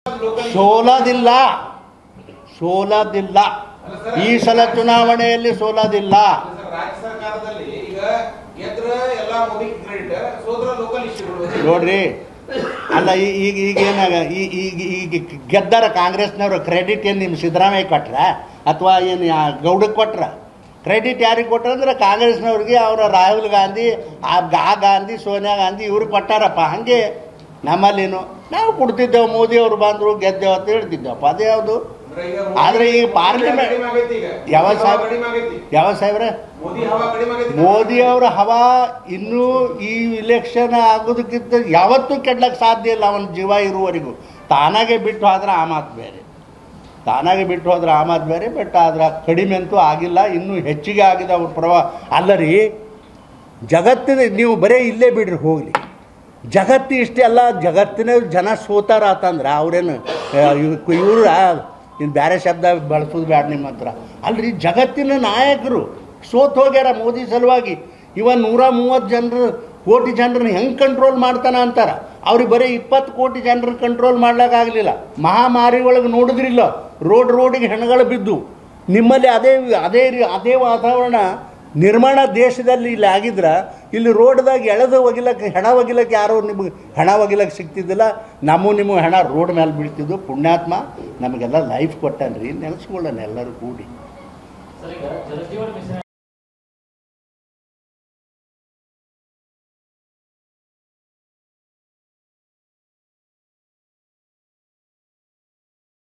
ಸೋಲೋದಿಲ್ಲ ಸೋಲೋದಿಲ್ಲ ಈ ಸಲ ಚುನಾವಣೆಯಲ್ಲಿ ಸೋಲೋದಿಲ್ಲ ಅಲ್ಲ ಸರ್, ರಾಜ್ಯ ಸರ್ಕಾರದಲ್ಲಿ ಈಗ ಗೆದ್ರ ಎಲ್ಲ ಮೋದಿ ಕ್ರೆಡಿಟ್ ಸೋದ್ರ ಲೋಕಲ್ ಇಶ್ಯೂಗಳು ನೋಡ್ರಿ ಅಲ್ಲ ಈ- ಈಗ ಈಗ ಏನಾಗ ಈ- ಈಗ ಈಗ ಗೆದ್ದರ ಕಾಂಗ್ರೆಸ್ನವರು ಕ್ರೆಡಿಟ್ ಏನು ನಿಮ್ಮ ಸಿದ್ದರಾಮಯ್ಯ ಕೊಟ್ರ ಅಥವಾ ಏನು ಯಾ- ಗೌಡಕ್ಕೆ ಕೊಟ್ರ ಕ್ರೆಡಿಟ್ ಯಾರಿಗೆ ಕೊಟ್ರ ಅಂದ್ರೆ ಕಾಂಗ್ರೆಸ್ನವ್ರಿಗೆ ಅವರ ರಾಹುಲ್ ಗಾಂಧಿ ಆ ಗಾ ಗಾಂಧಿ ಸೋನಿಯಾ ಗಾಂಧಿ ಇವ್ರಿಗೆ ಕೊಟ್ಟಾರಪ್ಪ ಹಾಗೆ ನಮ್ಮಲ್ಲೇನು ನಾವು ಕೊಡ್ತಿದ್ದೇವೆ ಮೋದಿ ಅವರು ಬಂದರು ಗೆದ್ದೇವು ಅಂತ ಹೇಳ್ತಿದ್ದೇವಪ್ಪ ಅದೇ ಯಾವುದು ಅಂದ್ರೆ ಈಗ ಆದ್ರೆ ಈ ಮೋದಿ ಪಾರ್ಲಿಮೆಂಟ್- ಕಡಿಮೆ ಆಗೈತಿ ಈಗ. ಯಾವ ಮೋದಿ ಹವಾ ಸಾಹೇಬ್- ಕಡಿಮೆ ಆಗೈತಿ. ಯಾವ ಸಾಹೇಬ್ರೆ ಮೋದಿ ಹವಾ ಕಡಿಮೆ ಆಗೈತಿ ಮೋದಿ ಅವರ ಹವಾ ಇನ್ನೂ ಈ ಇಲೆಕ್ಷನ್ ಆಗೋದಕ್ಕಿಂತ ಯಾವತ್ತೂ ಕೆಡ್ಲಕ್ಕೆ ಸಾಧ್ಯ ಇಲ್ಲ ಅವನ ಜೀವ ಇರುವವರೆಗೂ ತಾನಾಗೆ ಬಿಟ್ಟು ಹೋದ್ರೆ ಆ ಮಾತು ಬೇರೆ ತಾನಾಗೆ ಬಿಟ್ಟು ಹೋದ್ರೆ ಆ ಮಾತು ಬೇರೆ ಬಟ್ ಆದ್ರೆ ಕಡಿಮೆ ಅಂತೂ ಆಗಿಲ್ಲ ಇನ್ನೂ ಹೆಚ್ಚಿಗೆ ಆಗಿದೆ ಅವ್ರ ಪ್ರಭಾವ ಅಲ್ಲ ರೀ ಜಗತ್ತಿನ ನೀವು ಬರೀ ಇಲ್ಲೇ ಬಿಡ್ರಿ ಹೋಗಲಿ ಜಗತ್ತು ಇಷ್ಟೇ ಅಲ್ಲ ಜಗತ್ತಿನ ಜನ ಸೋತಾರ ಆತಂದ್ರೆ ಅವ್ರೇನು ಇವರು ಇನ್ನು ಬೇರೆ ಶಬ್ದ ಬಳಸೋದು ಬೇಡ ನಿಮ್ಮ ಹತ್ರ ಅಲ್ರಿ ಜಗತ್ತಿನ ನಾಯಕರು ಸೋತ್ ಹೋಗ್ಯಾರ ಮೋದಿ ಸಲುವಾಗಿ ಇವ ನೂರ ಮೂವತ್ತು ಜನರು ಕೋಟಿ ಜನರನ್ನ ಹೆಂಗೆ ಕಂಟ್ರೋಲ್ ಮಾಡ್ತಾನ ಅಂತಾರ ಅವ್ರಿಗೆ ಬರೀ ಇಪ್ಪತ್ತು ಕೋಟಿ ಜನರು ಕಂಟ್ರೋಲ್ ಮಾಡ್ಲಿಕ್ಕಾಗಲಿಲ್ಲ ಮಹಾಮಾರಿ ಒಳಗೆ ನೋಡಿದ್ರಿಲ್ಲ ರೋಡ್ ರೋಡಿಗೆ ಹೆಣಗಳು ಬಿದ್ದು ನಿಮ್ಮಲ್ಲಿ ಅದೇ ಅದೇ ರೀ ಅದೇ ವಾತಾವರಣ ನಿರ್ಮಾಣ ದೇಶದಲ್ಲಿ ಇಲ್ಲಿ ಆಗಿದ್ರೆ ಇಲ್ಲಿ ರೋಡ್ದಾಗ ಎಳೆದು ಒಗಿಲಕ್ಕೆ ಹೆಣ ಒಗಿಲಕ್ಕೆ ಯಾರು ನಿಮಗೆ ಹೆಣ ಒಗಿಲಕ್ಕೆ ಸಿಗ್ತಿದ್ದಿಲ್ಲ ನಮ್ಮ ನಿಮಗೆ ಹೆಣ ರೋಡ್ ಮೇಲೆ ಬೀಳ್ತಿದ್ದು ಪುಣ್ಯಾತ್ಮ ನಮಗೆಲ್ಲ ಲೈಫ್ ಕೊಟ್ಟನ್ರಿ ನೆನೆಸ್ಕೊಳ್ಳೋಣ ಎಲ್ಲರೂ ಕೂಡಿ ಸರ್ ಈಗ ಜಲಜೀವನ್ ಮಿಷನ್